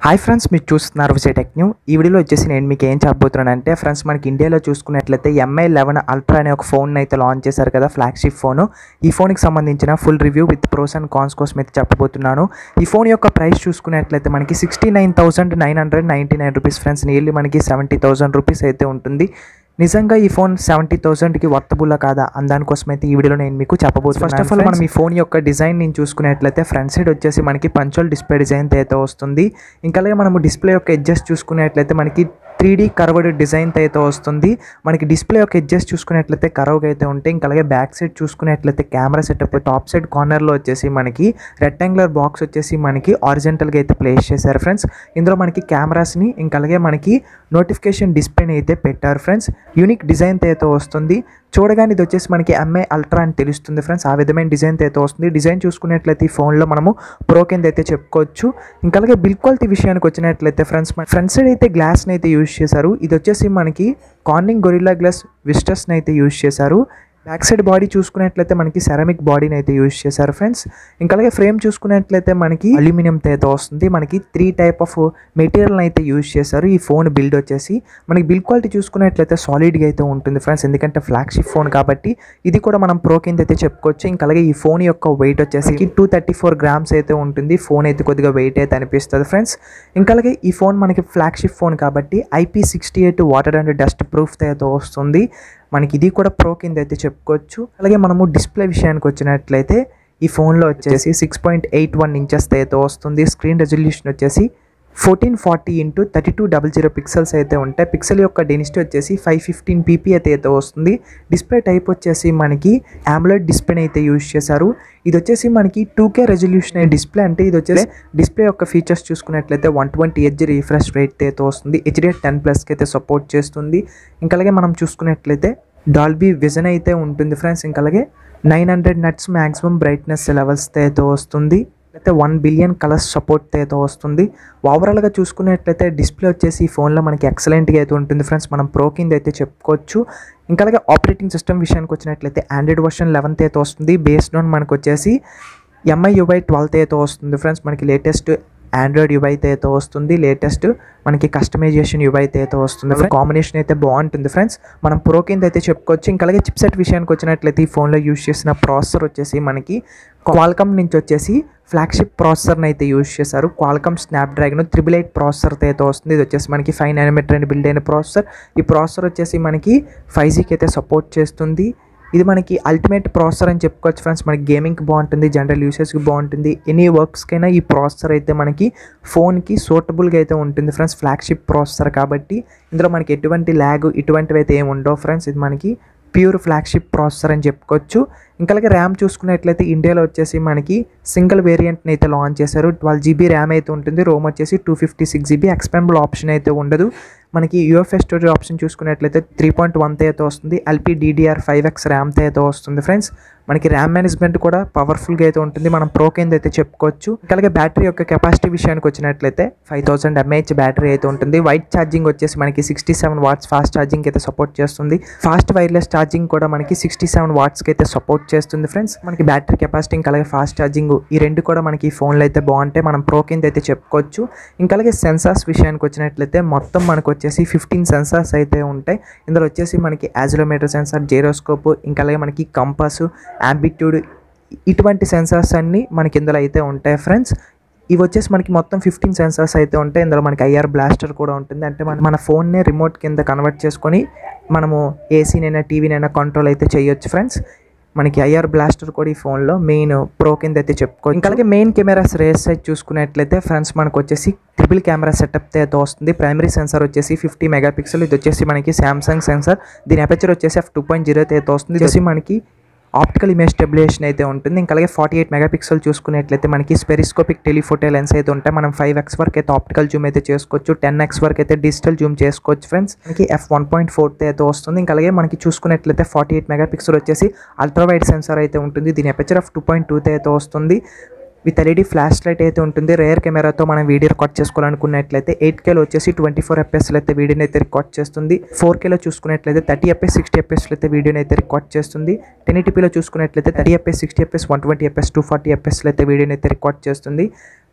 hi friends మీరు చూస్తున్నారు Vijay tech new ఈ వీడియోలో వచ్చేసి నేను మీకు ఏం చెప్పబోతున్నాను అంటే ఫ్రెండ్స్ మనకి ఇండియాలో చూసుకున్నట్లయితే ఎంఐ లెవెన్ అల్ట్రా అనే ఒక ఫోన్ అయితే లాంచ్ చేశారు కదా ఫ్లాగ్షిప్ ఫోన్ ఈ ఫోన్కి సంబంధించిన full review with pros and cons కోసం అయితే చెప్పబోతున్నాను ఈ ఫోన్ యొక్క ప్రైస్ చూసుకున్నట్లయితే మనకి sixty nine thousand nine hundred ninety nine rupees friends nearly మనకి సెవెంటీ థౌసండ్ రూపీస్ అయితే ఉంటుంది నిజంగా ఈ ఫోన్ సెవెంటీ థౌసండ్కి వర్తబుల్లా కాదా అని దానికోసం అయితే ఈ వీడియోలో నేను మీకు చెప్పబోతున్నాను ఫస్ట్ ఆఫ్ ఆల్ మనం ఈ ఫోన్ యొక్క డిజైన్ నేను చూసుకున్నట్లయితే ఫ్రంట్ సైడ్ వచ్చేసి మనకి పంచువల్ డిస్ప్లే డిజైన్ అయితే వస్తుంది ఇంకా అలాగే మనము డిస్ప్లే యొక్క ఎడ్జెస్ చూసుకున్నట్లయితే మనకి త్రీ డీ కర్వ్డ్ డిజైన్ అయితే వస్తుంది మనకి డిస్ప్లే యొక్క ఎడ్జెస్ చూసుకున్నట్లయితే కర్వ్గా అయితే ఉంటాయి ఇంకా అలాగే బ్యాక్ సైడ్ చూసుకున్నట్లయితే కెమెరా సెటప్ టాప్ సైడ్ కార్నర్లో వచ్చేసి మనకి రెక్టాంగులర్ బాక్స్ వచ్చేసి మనకి ఆరిజెంటల్గా అయితే ప్లేస్ చేశారు ఫ్రెండ్స్ ఇందులో మనకి కెమెరాస్ని ఇంకా అలాగే మనకి నోటిఫికేషన్ డిస్ప్లేని అయితే పెట్టారు ఫ్రెండ్స్ యూనిక్ డిజైన్ అయితే వస్తుంది చూడగానే ఇది వచ్చేసి మనకి ఎంఐ అల్ట్రా అని తెలుస్తుంది ఫ్రెండ్స్ ఆ విధమైన డిజైన్ అయితే వస్తుంది డిజైన్ చూసుకున్నట్లయితే ఈ ఫోన్లో మనము ప్రో కింద అయితే చెప్పుకోవచ్చు ఇంకా అలాగే బిల్ క్వాలిటీ విషయానికి వచ్చినట్లయితే ఫ్రెండ్స్ ఫ్రంట్ సైడ్ అయితే గ్లాస్ని అయితే యూజ్ చేశారు ఇది వచ్చేసి మనకి కార్నింగ్ గొరిల్లా గ్లాస్ విస్టర్స్ని అయితే యూజ్ చేశారు బ్యాక్ సైడ్ బాడీ చూసుకున్నట్లయితే మనకి సెరామిక్ బాడీని అయితే యూజ్ చేశారు ఫ్రెండ్స్ ఇంకా అలాగే ఫ్రేమ్ చూసుకున్నట్లయితే మనకి అల్యూమినియం అయితే వస్తుంది మనకి త్రీ టైప్ ఆఫ్ మెటీరియల్ అయితే యూజ్ చేశారు ఈ ఫోన్ బిల్డ్ వచ్చేసి మనకి బిల్ క్వాలిటీ చూసుకున్నట్లయితే సాలిడ్గా అయితే ఉంటుంది ఫ్రెండ్స్ ఎందుకంటే ఫ్లాగ్షిప్ ఫోన్ కాబట్టి ఇది కూడా మనం ప్రో కింద అయితే చెప్పుకోవచ్చు ఇంకా అలాగే ఈ ఫోన్ యొక్క వెయిట్ వచ్చేసి టూ థర్టీ ఫోర్ గ్రామ్స్ అయితే ఉంటుంది ఫోన్ అయితే కొద్దిగా వెయిట్ అయితే అనిపిస్తుంది ఫ్రెండ్స్ ఇంకా అలాగే ఈ ఫోన్ మనకి ఫ్లాగ్షిప్ ఫోన్ కాబట్టి IP sixty eight water and dust proof అయితే వస్తుంది మనకి ఇది కూడా ప్రో కింద అయితే చెప్పుకోవచ్చు అలాగే మనము డిస్ప్లే విషయానికి వచ్చినట్లయితే ఈ ఫోన్లో వచ్చేసి six point eight one inches అయితే వస్తుంది స్క్రీన్ రెజల్యూషన్ వచ్చేసి fourteen forty into thirty two double zero pixels అయితే ఉంటాయి పిక్సెల్ యొక్క డెనిసిటీ వచ్చేసి ఫైవ్ ఫిఫ్టీన్ పీపీ అయితే అయితే వస్తుంది డిస్ప్లే టైప్ వచ్చేసి మనకి ఆమ్లెట్ డిస్ప్లేని అయితే యూజ్ చేశారు ఇది వచ్చేసి మనకి టూ కే రెజల్యూషన్ డిస్ప్లే అంటే ఇది వచ్చేసి డిస్ప్లే యొక్క ఫీచర్స్ చూసుకున్నట్లయితే one twenty H refresh rate అయితే వస్తుంది హెచ్డిఎఫ్ టెన్ ప్లస్కి అయితే సపోర్ట్ చేస్తుంది ఇంకా అలాగే మనం చూసుకున్నట్లయితే డాల్బీ విజన్ అయితే ఉంటుంది ఫ్రెండ్స్ ఇంకా అలాగే nine hundred nits maximum brightness levels అయితే వస్తుంది అయితే వన్ బిలియన్ కలర్స్ సపోర్ట్ అయితే వస్తుంది ఓవరాల్గా చూసుకున్నట్లయితే డిస్ప్లే వచ్చేసి ఈ ఫోన్లో మనకి ఎక్సలెంట్గా అయితే ఉంటుంది ఫ్రెండ్స్ మనం ప్రో కింద అయితే చెప్పుకోవచ్చు ఇంకా అలాగే ఆపరేటింగ్ సిస్టమ్ విషయానికి వచ్చినట్లయితే ఆండ్రాయిడ్ వర్షన్ లెవెన్త్ అయితే వస్తుంది బేస్డ్ ఆన్ మనకు వచ్చేసి ఎంఐ యువై ట్వెల్త్ అయితే వస్తుంది ఫ్రెండ్స్ మనకి లేటెస్ట్ ఆండ్రాయిడ్ యువై అయితే వస్తుంది లేటెస్ట్ మనకి కస్టమైజేషన్ యువై అయితే వస్తుంది కాంబినేషన్ అయితే బాగుంటుంది ఫ్రెండ్స్ మనం ప్రో కింద అయితే చెప్పుకోవచ్చు ఇంకా అలాగే చిప్సెట్ విషయానికి వచ్చినట్లయితే ఈ ఫోన్లో యూజ్ చేసిన ప్రాసెసర్ వచ్చేసి మనకి క్వాల్కమ్ నుంచి వచ్చేసి ఫ్లాగ్షిప్ ప్రాసెసర్ని అయితే యూజ్ చేశారు Qualcomm Snapdragon triple eight processor అయితే వస్తుంది ఇది వచ్చేసి మనకి ఫైవ్ నానోమీటర్ అని బిల్డ్ అయిన ప్రాసెసర్ ఈ ప్రాసెసర్ వచ్చేసి మనకి ఫైవ్ జీకి అయితే సపోర్ట్ చేస్తుంది ఇది మనకి అల్టిమేట్ ప్రాసెసర్ అని చెప్పుకోవచ్చు ఫ్రెండ్స్ మనకి గేమింగ్కి బాగుంటుంది జనరల్ యూసేజ్కి బాగుంటుంది ఎనీ వర్క్స్కైనా ఈ ప్రాసెసర్ అయితే మనకి ఫోన్కి సూటబుల్గా అయితే ఉంటుంది ఫ్రెండ్స్ ఫ్లాగ్షిప్ ప్రాసెసర్ కాబట్టి ఇందులో మనకి ఎటువంటి ల్యాగ్ ఇటువంటివి అయితే ఏమి ఉండవు ఫ్రెండ్స్ ఇది మనకి ప్యూర్ ఫ్లాగ్షిప్ ప్రాసెసర్ అని చెప్పుకోవచ్చు ఇంకా అలాగే ర్యామ్ చూసుకున్నట్లయితే ఇండియాలో వచ్చేసి మనకి సింగిల్ వేరియంట్ని అయితే లాంచ్ చేశారు ట్వెల్వ్ జీబీ ర్యామ్ అయితే ఉంటుంది రోమ్ వచ్చేసి two fifty six GB expandable option అయితే ఉండదు మనకి యూఎఫ్ఎస్ స్టోరేజ్ ఆప్షన్ చూసుకున్నట్లయితే త్రీ పాయింట్ వన్తో అయితే వస్తుంది ఎల్పీ డీడీఆర్ ఫైవ్ ఎక్స్ ర్యామ్తో అయితే వస్తుంది ఫ్రెండ్స్ మనకి ర్యామ్ మేనేజ్మెంట్ కూడా పవర్ఫుల్గా అయితే ఉంటుంది మనం ప్రో కింద అయితే చెప్పుకోవచ్చు ఇంకా అలాగే బ్యాటరీ యొక్క కెపాసిటీ విషయానికి వచ్చినట్లయితే ఫైవ్ థౌసండ్ ఎంఏహెచ్ బ్యాటరీ అయితే ఉంటుంది వైట్ ఛార్జింగ్ వచ్చేసి మనకి sixty seven watts fast charging అయితే సపోర్ట్ చేస్తుంది ఫాస్ట్ వైర్లెస్ ఛార్జింగ్ కూడా మనకి సిక్స్టీ సెవెన్ వాట్స్కి అయితే సపోర్ట్ చేస్తుంది ఫ్రెండ్స్ మనకి బ్యాటరీ కెపాసిటీ ఇంకా అలాగే ఫాస్ట్ ఛార్జింగ్ ఈ రెండు కూడా మనకి ఈ ఫోన్లో అయితే బాగుంటాయి మనం ప్రో కింద అయితే చెప్పుకోవచ్చు ఇంకా అలాగే సెన్సార్స్ విషయానికి వచ్చినట్లయితే మొత్తం మనకు వచ్చేసి ఫిఫ్టీన్ సెన్సార్స్ అయితే ఉంటాయి ఇందులో వచ్చేసి మనకి యాజిలోమీటర్ సెన్సార్ జేరోస్కోప్ ఇంకా అలాగే మనకి కంపాస్ యాంబిట్యూడ్ ఇటువంటి సెన్సార్స్ అన్నీ మనకి ఇందులో అయితే ఉంటాయి ఫ్రెండ్స్ ఇవి వచ్చేసి మనకి మొత్తం ఫిఫ్టీన్ సెన్సార్స్ అయితే ఉంటాయి ఇందులో మనకి ఐఆర్ బ్లాస్టర్ కూడా ఉంటుంది అంటే మన మన ఫోన్నే రిమోట్ కింద కన్వర్ట్ చేసుకొని మనము ఏసీనైనా టీవీనైనా కంట్రోల్ అయితే చేయొచ్చు ఫ్రెండ్స్ మనకి ఐఆర్ బ్లాస్టర్ కూడా ఈ ఫోన్లో మెయిన్ ప్రో కింద అయితే చెప్పుకో ఇంకా అలాగే మెయిన్ కెమెరాస్ రేస్ సైజ్ చూసుకున్నట్లయితే ఫ్రెండ్స్ మనకు వచ్చేసి ట్రిపుల్ కెమెరా సెటప్ అయితే వస్తుంది ప్రైమరీ సెన్సార్ వచ్చేసి ఫిఫ్టీ మెగా పిక్సెల్ ఇది వచ్చేసి మనకి శాంసంగ్ సెన్సార్ దీని అపెచర్ వచ్చేసి ఎఫ్ టూ పాయింట్ జీరో అయితే వస్తుంది ఇది వచ్చేసి మనకి ఆప్టికల్ ఇమేజ్ స్టెబిలేషన్ అయితే ఉంటుంది ఇంకా అలాగే ఫార్టీ ఎయిట్ మెగాపిక్సెల్ చూసుకున్నట్లయితే మనకి స్పెరిస్కోపిక్ టెలిఫోటో లెన్స్ అయితే ఉంటాయి మనం ఫైవ్ ఎక్స్ వరకు అయితే ఆప్టికల్ జూమ్ అయితే చేసుకోవచ్చు టెన్ ఎక్స్ వరకు అయితే డిజిటల్ జూమ్ చేసుకోవచ్చు ఫ్రెండ్స్ మనకి ఎఫ్ వన్ పాయింట్ ఫోర్ అయితే వస్తుంది ఇంకా అలాగే మనకి చూసుకున్నట్లయితే ఫార్టీ ఎయిట్ మెగాపిక్సెల్ వచ్చేసి అల్ట్రా వైడ్ సెన్సార్ అయితే ఉంటుంది దీని aperture of two point two అయితే వస్తుంది విత్ ఎల్ఈడి ఫ్లాష్ లైట్ అయితే ఉంటుంది రేర్ కెమెరాతో మనం వీడియో రికార్డ్ చేసుకోవాలనుకున్నట్లయితే ఎయిట్ కేలో వచ్చేసి ట్వంటీ ఫోర్ ఎఫ్ఎస్లో అయితే వీడియోని అయితే రికార్డ్ చేస్తుంది ఫోర్ కేలో చూసుకున్నట్లయితే థర్టీ ఎఫ్ఎస్ సిక్స్టీ ఎఫ్ఎస్లో అయితే వీడియోని అయితే రికార్డ్ చేస్తుంది టెన్ ఎయిటీపీలో చూసుకున్నట్లయితే thirty FS sixty FS one twenty FS two forty ఎఫ్ఎస్లో అయితే వీడియోని అయితే రికార్డ్ చేస్తుంది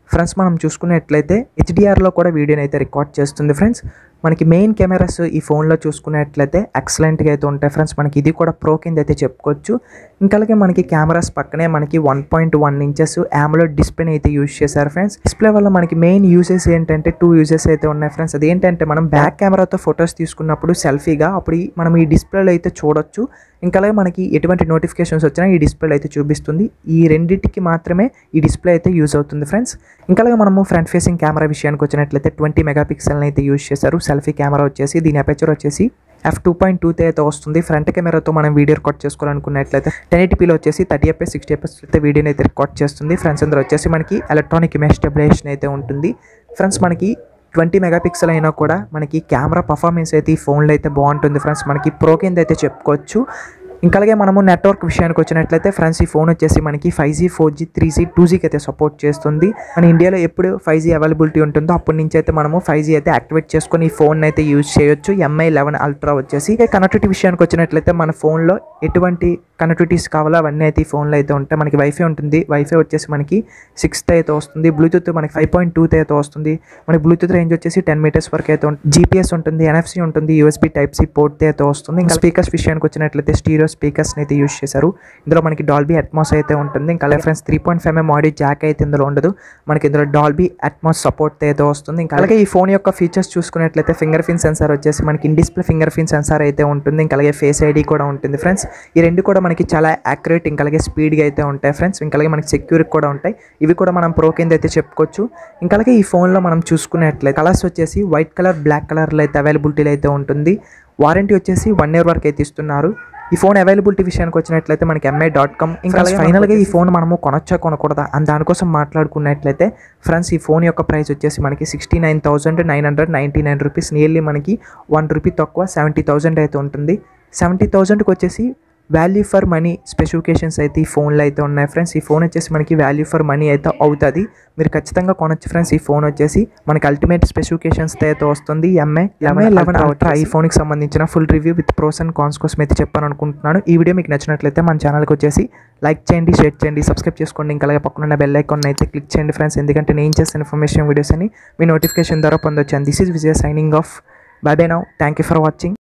ఫ్రెండ్స్ మనం చూసుకున్నట్లయితే హెచ్డిఆర్లో కూడా వీడియోని అయితే రికార్డ్ చేస్తుంది ఫ్రెండ్స్ మనకి మెయిన్ కెమెరాస్ ఈ ఫోన్లో చూసుకున్నట్లయితే ఎక్సలెంట్గా అయితే ఉంటాయి ఫ్రెండ్స్ మనకి ఇది కూడా ప్రో కింద అయితే చెప్పుకోవచ్చు ఇంకా అలాగే మనకి కెమెరాస్ పక్కనే మనకి వన్ పాయింట్ వన్ ఇంచెస్ ఆమ్లో డిస్ప్లేని అయితే యూజ్ చేశారు ఫ్రెండ్స్ డిస్ప్లే వల్ల మనకి మెయిన్ యూజెస్ ఏంటంటే టూ యూజెస్ అయితే ఉన్నాయి ఫ్రెండ్స్ అదేంటంటే మనం బ్యాక్ కెమెరాతో ఫొటోస్ తీసుకున్నప్పుడు సెల్ఫీగా అప్పుడు ఈ- మనం ఈ డిస్ప్లేలో అయితే చూడొచ్చు ఇంకా అలాగే మనకి ఎటువంటి నోటిఫికేషన్స్ వచ్చినా ఈ డిస్ప్లే అయితే చూపిస్తుంది ఈ రెండింటికి మాత్రమే ఈ డిస్ప్లే అయితే యూజ్ అవుతుంది ఫ్రెండ్స్ ఇంకా అలాగే మనము ఫ్రంట్ ఫేసింగ్ కెమెరా విషయానికి వచ్చినట్లయితే ట్వంటీ మెగాపిక్సెల్ని అయితే యూజ్ చేశారు సెల్ఫీ కెమెరా వచ్చేసి దీని అపేచర్ వచ్చేసి ఎఫ్ టూ పాయింట్ టూతో అయితే వస్తుంది ఫ్రంట్ కెమెరాతో మనం వీడియో రికార్డ్ చేసుకోవాలనుకున్నట్లయితే టెన్ ఎయిటీపీలో వచ్చేసి థర్టీ ఎఫ్ఎస్ సిక్స్టీ ఎఫ్ఎస్ అయితే వీడియోని అయితే రికార్డ్ చేస్తుంది ఫ్రెండ్స్ అందరూ వచ్చేసి మనకి ఎలక్ట్రానిక్ ఇమేజ్ స్టెబిలైజేషన్ అయితే ఉంటుంది ఫ్రెండ్స్ మనకి ట్వంటీ మెగాపిక్సెల్ అయినా కూడా మనకి కెమెరా పర్ఫార్మెన్స్ అయితే ఈ ఫోన్లో అయితే బాగుంటుంది ఫ్రెండ్స్ మనకి ప్రో కింద అయితే చెప్పుకోవచ్చు ఇంకా అలాగే మనము నెట్వర్క్ విషయానికి వచ్చినట్లయితే ఫ్రెండ్స్ ఈ ఫోన్ వచ్చేసి మనకి five G four G three G two జీకి అయితే సపోర్ట్ చేస్తుంది మన ఇండియాలో ఎప్పుడు ఫైవ్ జీ అవైలబిలిటీ ఉంటుందో అప్పటి నుంచి అయితే మనము ఫైవ్ జీ అయితే యాక్టివేట్ చేసుకొని ఈ ఫోన్ అయితే యూజ్ చేయొచ్చు ఎంఐ లెవెన్ అల్ట్రా వచ్చేసి కనెక్టివిటీ విషయానికి వచ్చినట్లయితే మన ఫోన్లో ఎటువంటి కనెక్టివిటీస్ కావాలో అవన్నీ అయితే ఈ ఫోన్లో అయితే ఉంటాయి మనకి వైఫై ఉంటుంది వైఫై వచ్చేసి మనకి సిక్స్త్ అయితే వస్తుంది బ్లూటూత్ మనకి ఫైవ్ పాయింట్ టూ అయితే వస్తుంది మనకి బ్లూటూత్ రేంజ్ వచ్చేసి టెన్ మీటర్స్ వరకు అయితే ఉంటుంది జీపీఎస్ ఉంటుంది ఎన్ఎఫ్సి ఉంటుంది యూఎస్బీ టైప్ సి పోర్ట్ అయితే వస్తుంది ఇంకా స్పీకర్స్ విషయానికి వచ్చినట్లయితే స్టీరియో స్పీకర్స్ అయితే యూస్ చేశారు ఇందులో మనకి డాల్బీ అట్మాస్ అయితే ఉంటుంది ఇంకా friends three point five MM audio jack అయితే ఇందులో ఉండదు మనకి ఇందులో డాల్బీ అట్మాస్ సపోర్ట్ అయితే వస్తుంది ఇంకా అలాగే ఈ ఫోన్ యొక్క ఫీచర్స్ చూసుకున్నట్లయితే ఫింగర్ ప్రింట్ సెన్సార్ వచ్చేసి మనకి in display finger print sensor అయితే ఉంటుంది ఇంకా అలాగే ఫేస్ ఐడి కూడా ఉంటుంది ఫ్రెండ్స్ ఈ రెండు కూడా మనకి చాలా యాక్యురేట్ ఇంకా అలాగే స్పీడ్గా అయితే ఉంటాయి ఫ్రెండ్స్ ఇంకా అలాగే మనకి సెక్యూర్ కూడా ఉంటాయి ఇవి కూడా మనం ప్రో కింద అయితే చెప్పుకోవచ్చు ఇంకా అలాగే ఈ ఫోన్లో మనం చూసుకున్నట్లయితే కలర్స్ వచ్చేసి వైట్ కలర్ బ్లాక్ కలర్లో అయితే అవైలబిలిటీలో అయితే ఉంటుంది వారంటీ వచ్చేసి వన్ ఇయర్ వరకు అయితే ఇస్తున్నారు ఈ ఫోన్ అవైలబిలిటీ విషయానికి వచ్చినట్లయితే మనకి ఎంఐ డాట్ కామ్ ఇంకా ఫైనల్గా ఈ ఫోన్ మనము కొనొచ్చా కొనకూడదా అని దానికోసం మాట్లాడుకున్నట్లయితే ఫ్రెండ్స్ ఈ ఫోన్ యొక్క ప్రైస్ వచ్చేసి మనకి sixty nine thousand nine hundred ninety nine rupees nearly మనకి వన్ రూపీ తక్కువ సెవెంటీ థౌసండ్ అయితే ఉంటుంది సెవెంటీ థౌసండ్కి వచ్చేసి వాల్యూ ఫర్ మనీ స్పెసిఫికేషన్స్ అయితే ఈ ఫోన్లో అయితే ఉన్నాయి ఫ్రెండ్స్ ఈ ఫోన్ వచ్చేసి మనకి వాల్యూ ఫర్ మనీ అయితే అవుతుంది మీరు ఖచ్చితంగా కొనొచ్చు ఫ్రెండ్స్ ఈ ఫోన్ వచ్చేసి మనకి అల్టిమేట్ స్పెసిఫికేషన్స్ అయితే వస్తుంది ఎంఐ ఎంఐ లెవెన్ అల్ట్రా ఈ ఫోన్కి సంబంధించిన full review with pros and cons కోసం అయితే చెప్పాను అనుకుంటున్నాను ఈ వీడియో మీకు నచ్చినట్లయితే మన ఛానల్కి వచ్చేసి లైక్ చేయండి షేర్ చేయండి సబ్స్క్రైబ్ చేసుకోండి ఇంకా అలాగే పక్కన బెల్ ఐకాన్ అయితే క్లిక్ చేయండి ఫ్రెండ్స్ ఎందుకంటే నేను చేసిన ఇన్ఫర్మేషన్ వీడియోస్ అని మీ నోటిఫికేషన్ ద్వారా పొందొచ్చు and this is Vijay signing off bye bye now thank you for watching